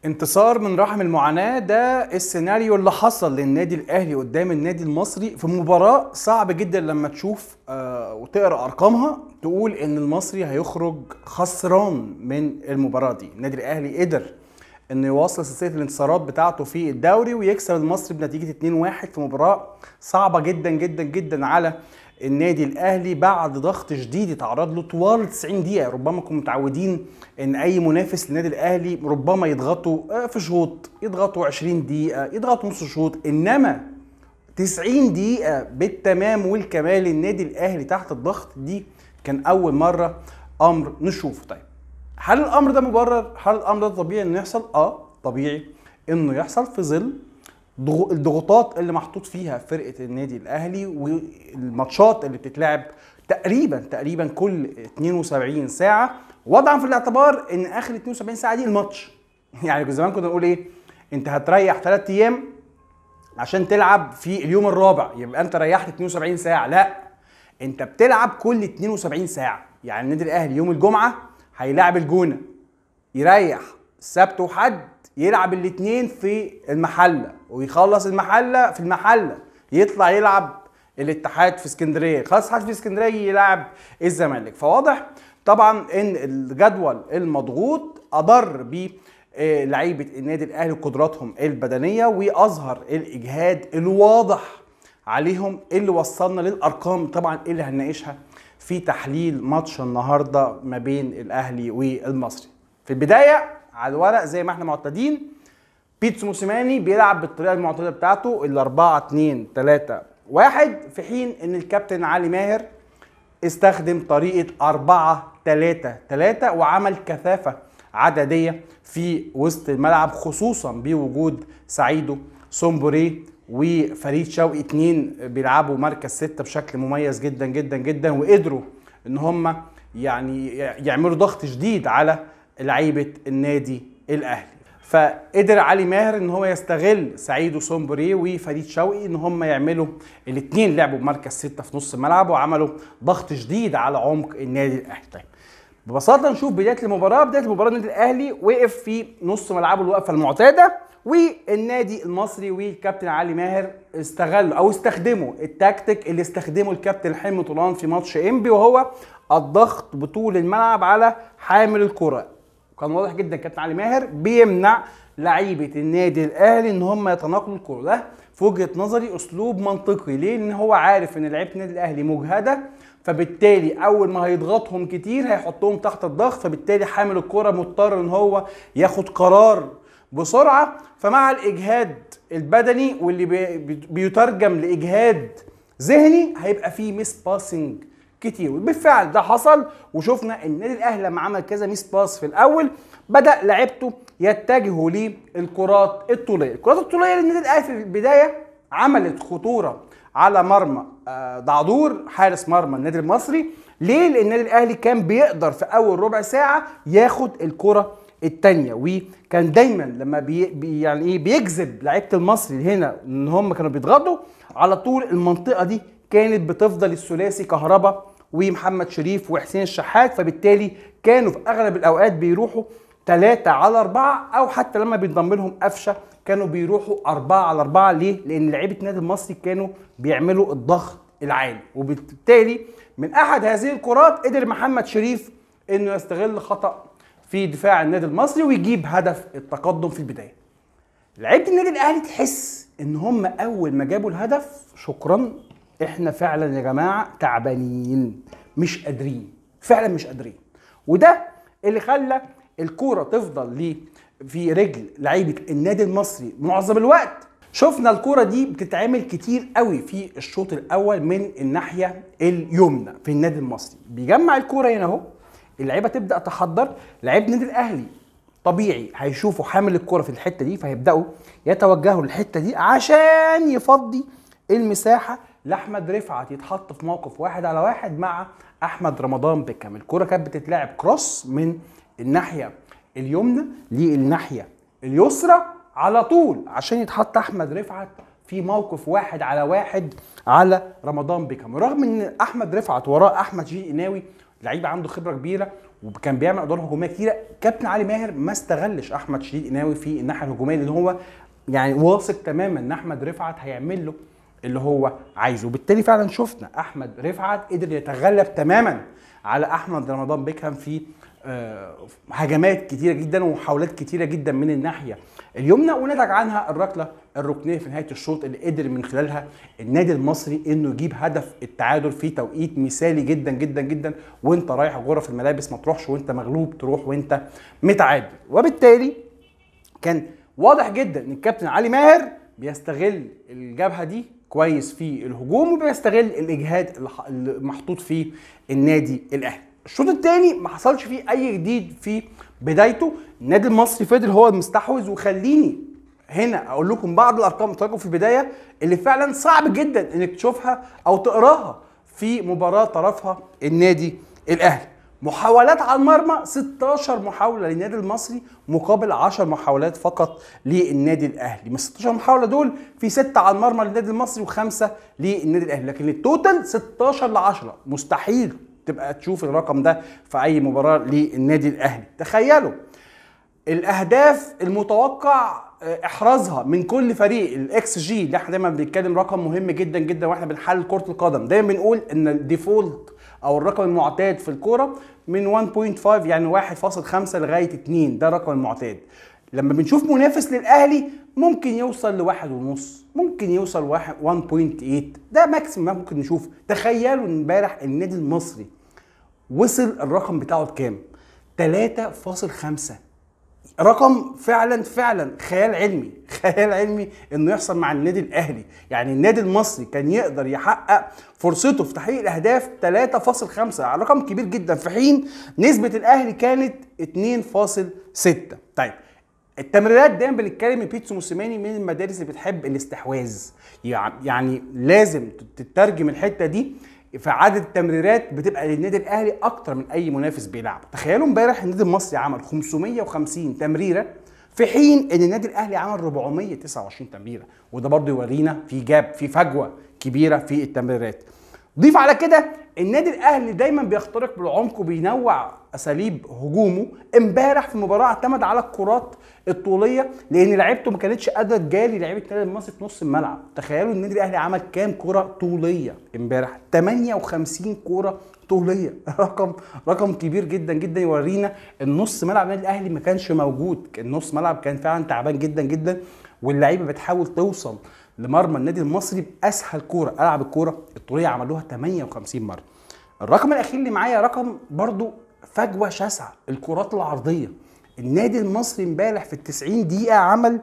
انتصار من رحم المعاناة ده السيناريو اللي حصل للنادي الأهلي قدام النادي المصري في مباراة صعب جدا لما تشوف آه وتقرا أرقامها تقول إن المصري هيخرج خسران من المباراة دي، النادي الأهلي قدر إنه يواصل سلسلة الانتصارات بتاعته في الدوري ويكسب المصري بنتيجة 2-1 في مباراة صعبة جدا جدا جدا على النادي الاهلي بعد ضغط شديد اتعرض له طوال 90 دقيقه ربما كنا متعودين ان اي منافس للنادي الاهلي ربما يضغطوا في شوط يضغطوا 20 دقيقه يضغطوا نص شوط انما 90 دقيقه بالتمام والكمال النادي الاهلي تحت الضغط دي كان اول مره امر نشوفه طيب هل الامر ده مبرر هل الامر ده طبيعي انه يحصل اه طبيعي انه يحصل في ظل الضغوطات اللي محطوط فيها فرقه النادي الاهلي والماتشات اللي بتتلعب تقريبا تقريبا كل 72 ساعه وضعا في الاعتبار ان اخر 72 ساعه دي الماتش يعني زمان كنا نقول ايه انت هتريح 3 ايام عشان تلعب في اليوم الرابع يبقى انت ريحت 72 ساعه لا انت بتلعب كل 72 ساعه يعني النادي الاهلي يوم الجمعه هيلاعب الجونه يريح السبت وحد يلعب الاثنين في المحله ويخلص المحله في المحله يطلع يلعب الاتحاد في اسكندريه خلاص الاتحاد في اسكندريه يلعب الزمالك فواضح طبعا ان الجدول المضغوط اضر ب لعيبه النادي الاهلي وقدراتهم البدنيه واظهر الاجهاد الواضح عليهم اللي وصلنا للارقام طبعا اللي هنناقشها في تحليل ماتش النهارده ما بين الاهلي والمصري في البدايه على الورق زي ما احنا معتادين بيتسو موسيماني بيلعب بالطريقه المعتاده بتاعته ال 4 2 3 1 في حين ان الكابتن علي ماهر استخدم طريقه 4 3 3 وعمل كثافه عدديه في وسط الملعب خصوصا بوجود سعيدو سومبوري وفريد شوقي اتنين بيلعبوا مركز ستة بشكل مميز جدا جدا جدا وقدروا ان هم يعني يعملوا ضغط شديد على لعيبه النادي الاهلي فقدر علي ماهر ان هو يستغل سعيد وسومبري وفريد شوقي ان هم يعملوا الاثنين لعبوا بمركز ستة في نص الملعب وعملوا ضغط شديد على عمق النادي الاهلي طيب ببساطه نشوف بدايه المباراه بدايه المباراه النادي الاهلي وقف في نص ملعبه الوقفه المعتاده والنادي المصري والكابتن علي ماهر استغلوا او استخدموا التكتيك اللي استخدمه الكابتن حلمي طولان في ماتش انبي وهو الضغط بطول الملعب على حامل الكره كان واضح جدا كابتن علي ماهر بيمنع لعيبه النادي الاهلي ان هم يتناقلوا الكره ده في وجهه نظري اسلوب منطقي ليه ان هو عارف ان لعيبه النادي الاهلي مجهده فبالتالي اول ما هيضغطهم كتير هيحطهم تحت الضغط فبالتالي حامل الكره مضطر ان هو ياخد قرار بسرعه فمع الاجهاد البدني واللي بيترجم لاجهاد ذهني هيبقى فيه ميس باسنج كتير وبالفعل ده حصل وشفنا النادي الاهلي لما عمل كذا ميس باس في الاول بدا لعيبته يتجهوا للكرات الطوليه الكرات الطوليه للنادي الاهلي في البدايه عملت خطوره على مرمى دعدور حارس مرمى النادي المصري ليه لان النادي الاهلي كان بيقدر في اول ربع ساعه ياخد الكره الثانيه وكان دايما لما بي يعني ايه بيجذب لعيبه المصري هنا ان هم كانوا بيضغطوا على طول المنطقه دي كانت بتفضل الثلاثي كهربا ومحمد شريف وحسين الشحات فبالتالي كانوا في اغلب الاوقات بيروحوا ثلاثة على أربعة أو حتى لما بينضم لهم قفشة كانوا بيروحوا أربعة على أربعة ليه؟ لأن لعيبة النادي المصري كانوا بيعملوا الضغط العالي وبالتالي من أحد هذه الكرات قدر محمد شريف إنه يستغل خطأ في دفاع النادي المصري ويجيب هدف التقدم في البداية. لعيبة النادي الأهلي تحس إن هم أول ما جابوا الهدف شكرا احنا فعلا يا جماعه تعبانين مش قادرين فعلا مش قادرين وده اللي خلى الكوره تفضل ليه في رجل لعيبه النادي المصري معظم الوقت شفنا الكوره دي بتتعمل كتير قوي في الشوط الاول من الناحيه اليمنى في النادي المصري بيجمع الكوره هنا اهو اللعيبه تبدا تحضر لعيبه النادي الاهلي طبيعي هيشوفوا حامل الكوره في الحته دي فهيبداوا يتوجهوا للحته دي عشان يفضي المساحه لاحمد رفعت يتحط في موقف واحد على واحد مع احمد رمضان بيكام الكره كانت بتتلعب كروس من الناحيه اليمنى للناحيه اليسرى على طول عشان يتحط احمد رفعت في موقف واحد على واحد على رمضان بيكام رغم ان احمد رفعت وراه احمد شيء قناوي لعيب عنده خبره كبيره وكان بيعمل ادوار هجوميه كتيره كابتن علي ماهر ما استغلش احمد شديد قناوي في الناحيه الهجوميه لان هو يعني واثق تماما ان احمد رفعت هيعمل له اللي هو عايزه وبالتالي فعلا شفنا احمد رفعت قدر يتغلب تماما على احمد رمضان بيكهام في آه، هجمات كتيره جدا ومحاولات كتيره جدا من الناحيه اليمنى ونتج عنها الركله الركنيه في نهايه الشوط اللي قدر من خلالها النادي المصري انه يجيب هدف التعادل في توقيت مثالي جدا جدا جدا وانت رايح غرف الملابس ما تروحش وانت مغلوب تروح وانت متعادل وبالتالي كان واضح جدا ان الكابتن علي ماهر بيستغل الجبهه دي كويس في الهجوم وبيستغل الاجهاد اللي ح- اللي محطوط في النادي الاهلي الشوط الثاني ما حصلش فيه اي جديد في بدايته النادي المصري فضل هو المستحوذ وخليني هنا اقول لكم بعض الارقام اللي لكم في البدايه اللي فعلا صعب جدا انك تشوفها او تقراها في مباراه طرفها النادي الاهلي محاولات على المرمى 16 محاوله للنادي المصري مقابل 10 محاولات فقط للنادي الاهلي من 16 محاوله دول في 6 على المرمى للنادي المصري وخمسه للنادي الاهلي لكن التوتال 16 ل 10 مستحيل تبقى تشوف الرقم ده في اي مباراه للنادي الاهلي تخيلوا الاهداف المتوقع آه، احرازها من كل فريق الاكس جي اللي احنا دايما بنتكلم رقم مهم جدا جدا واحنا بنحلل كره القدم دايما بنقول ان الديفولت او الرقم المعتاد في الكوره من 1.5 يعني 1.5 لغايه 2 ده الرقم المعتاد لما بنشوف منافس للاهلي ممكن يوصل لواحد ونص ممكن يوصل واحد 1.8 ده ماكسيمم ممكن نشوف تخيلوا ان امبارح النادي المصري وصل الرقم بتاعه لكام 3.5 رقم فعلا فعلا خيال علمي خيال علمي انه يحصل مع النادي الاهلي يعني النادي المصري كان يقدر يحقق فرصته في تحقيق الاهداف 3.5 رقم كبير جدا في حين نسبة الاهلي كانت 2.6 طيب التمريرات دايما بنتكلم ان بيتسو موسيماني من المدارس اللي بتحب الاستحواذ يع- يعني لازم تترجم الحته دي في عدد التمريرات بتبقى للنادي الاهلي اكتر من اي منافس بيلعب تخيلوا امبارح النادي المصري عمل 550 تمريره في حين ان النادي الاهلي عمل 429 تمريره وده برضه يورينا في جاب في فجوه كبيره في التمريرات ضيف على كده النادي الاهلي دايما بيخترق بالعمق وبينوع اساليب هجومه امبارح في المباراه اعتمد على الكرات الطوليه لان لعيبته ما كانتش قادره تجاري لعيبه النادي المصري في نص الملعب تخيلوا النادي الاهلي عمل كام كره طوليه امبارح 58 كره طوليه رقم رقم كبير جدا جدا يورينا النص ملعب النادي الاهلي ما كانش موجود كان نص ملعب كان فعلا تعبان جدا جدا واللعيبه بتحاول توصل لمرمى النادي المصري باسهل كوره العب الكوره الطوليه عملوها 58 مره الرقم الاخير اللي معايا رقم برضو فجوه شاسعه الكرات العرضيه النادي المصري امبارح في ال 90 دقيقه عمل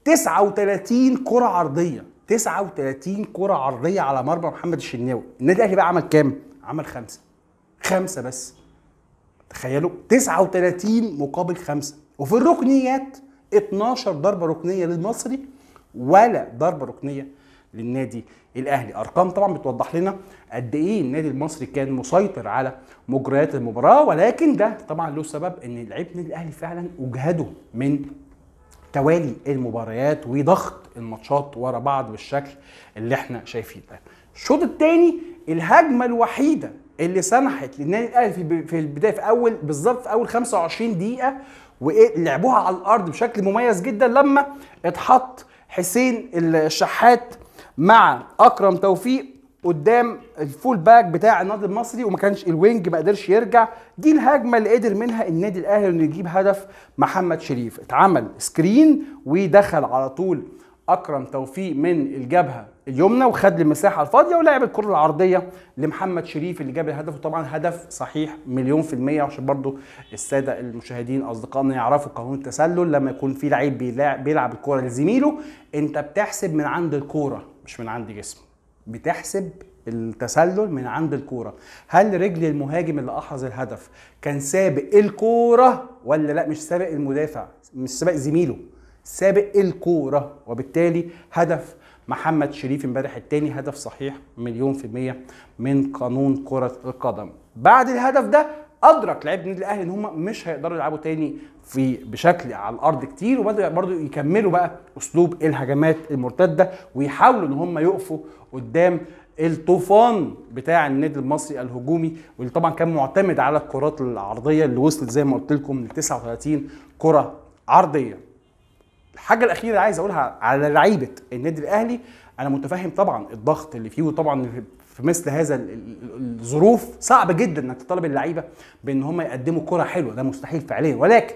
39 كره عرضيه 39 كره عرضيه على مرمى محمد الشناوي النادي الاهلي بقى عمل كام عمل خمسه خمسه بس تخيلوا 39 مقابل خمسة وفي الركنيات 12 ضربة ركنية للمصري ولا ضربة ركنية للنادي الأهلي أرقام طبعا بتوضح لنا قد إيه النادي المصري كان مسيطر على مجريات المباراة ولكن ده طبعا له سبب إن لعيبة النادي الأهلي فعلا أجهدوا من توالي المباريات وضغط الماتشات ورا بعض بالشكل اللي احنا شايفين ده الشوط الثاني الهجمه الوحيده اللي سمحت للنادي الاهلي في في البدايه في اول بالظبط في اول 25 دقيقه ولعبوها على الارض بشكل مميز جدا لما اتحط حسين الشحات مع اكرم توفيق قدام الفول باك بتاع النادي المصري وما كانش الوينج ما قدرش يرجع دي الهجمه اللي قدر منها النادي الاهلي انه يجيب هدف محمد شريف اتعمل سكرين ودخل على طول اكرم توفيق من الجبهه اليمنى وخد المساحه الفاضيه ولعب الكره العرضيه لمحمد شريف اللي جاب الهدف وطبعا هدف صحيح مليون في الميه عشان برضو الساده المشاهدين اصدقائنا يعرفوا قانون التسلل لما يكون في لعيب بيلعب, بيلعب الكره لزميله انت بتحسب من عند الكوره مش من عند جسمه بتحسب التسلل من عند الكوره هل رجل المهاجم اللي احرز الهدف كان سابق الكوره ولا لا مش سابق المدافع مش سابق زميله سابق الكوره وبالتالي هدف محمد شريف امبارح التاني هدف صحيح مليون في المية من قانون كرة القدم بعد الهدف ده ادرك لعيبه النادي الاهلي ان هم مش هيقدروا يلعبوا تاني في بشكل على الارض كتير وبدأوا برضو يكملوا بقى اسلوب الهجمات المرتده ويحاولوا ان هم يقفوا قدام الطوفان بتاع النادي المصري الهجومي واللي طبعا كان معتمد على الكرات العرضيه اللي وصلت زي ما قلت لكم ل 39 كره عرضيه الحاجه الاخيره اللي عايز اقولها على لعيبه النادي الاهلي انا متفهم طبعا الضغط اللي فيه وطبعا في مثل هذا ال- ال- الظروف صعب جدا انك تطالب اللعيبه بان هم يقدموا كره حلوه ده مستحيل فعليا ولكن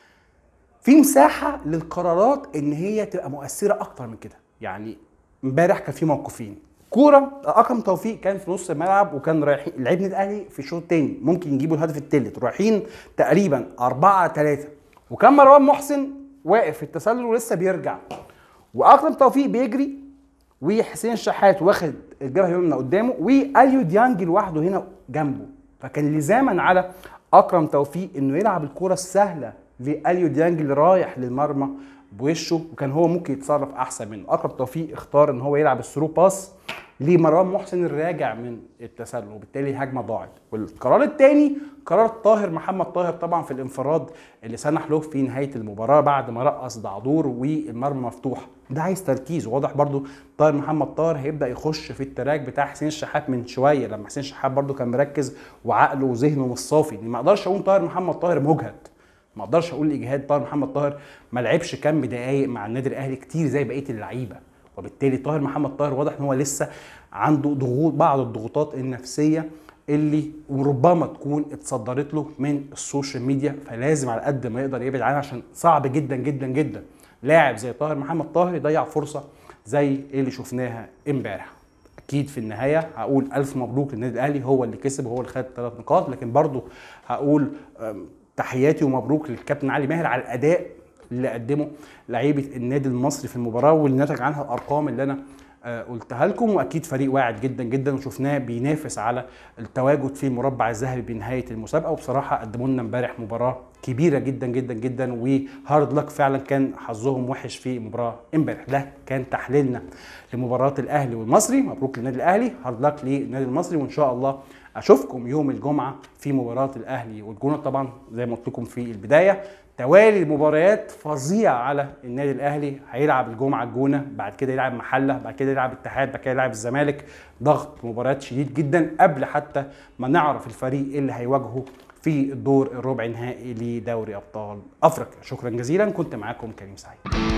في مساحه للقرارات ان هي تبقى مؤثره اكتر من كده يعني امبارح كان في موقفين كوره اكرم توفيق كان في نص الملعب وكان رايحين لعيبه النادي الاهلي في الشوط الثاني ممكن يجيبوا الهدف الثالث رايحين تقريبا 4 3 وكان مروان محسن واقف في التسلل ولسه بيرجع واكرم توفيق بيجري وحسين الشحات واخد الجبهه اليمنى قدامه واليو ديانج لوحده هنا جنبه فكان لزاما على اكرم توفيق انه يلعب الكره السهله لاليو ديانج اللي رايح للمرمى بوشه وكان هو ممكن يتصرف احسن منه اكرم توفيق اختار ان هو يلعب الثرو باس لمروان محسن الراجع من التسلل وبالتالي الهجمه ضاعت والقرار الثاني قرار طاهر محمد طاهر طبعا في الانفراد اللي سنح له في نهايه المباراه بعد ما رقص دعدور والمرمى مفتوح ده عايز تركيز واضح برضو طاهر محمد طاهر هيبدا يخش في التراك بتاع حسين الشحات من شويه لما حسين الشحات برضو كان مركز وعقله وذهنه مش صافي يعني ما اقدرش اقول طاهر محمد طاهر مجهد ما اقدرش اقول اجهاد طاهر محمد طاهر ما لعبش كام دقايق مع النادي الاهلي كتير زي بقيه اللعيبه وبالتالي طاهر محمد طاهر واضح ان هو لسه عنده ضغوط بعض الضغوطات النفسيه اللي وربما تكون اتصدرت له من السوشيال ميديا فلازم على قد ما يقدر يبعد عنها عشان صعب جدا جدا جدا لاعب زي طاهر محمد طاهر يضيع فرصه زي اللي شفناها امبارح اكيد في النهايه هقول الف مبروك للنادي الاهلي هو اللي كسب وهو اللي خد ثلاث نقاط لكن برضه هقول أم، تحياتي ومبروك للكابتن علي ماهر على الاداء اللي قدمه لعيبه النادي المصري في المباراه واللي نتج عنها الارقام اللي انا آه، قلتها لكم واكيد فريق واعد جدا جدا وشفناه بينافس على التواجد في المربع الذهبي بنهايه المسابقه وبصراحه قدموا لنا امبارح مباراه كبيره جدا جدا جدا وهارد لك فعلا كان حظهم وحش في مباراه امبارح ده كان تحليلنا لمباراه الاهلي والمصري مبروك للنادي الاهلي هارد لك للنادي المصري وان شاء الله اشوفكم يوم الجمعه في مباراه الاهلي والجونه طبعا زي ما قلت لكم في البدايه توالي المباريات فظيع على النادي الاهلي هيلعب الجمعه الجونه بعد كده يلعب محله بعد كده يلعب اتحاد بعد كده يلعب الزمالك ضغط مباريات شديد جدا قبل حتى ما نعرف الفريق اللي هيواجهه في الدور الربع نهائي لدوري ابطال افريقيا شكرا جزيلا كنت معاكم كريم سعيد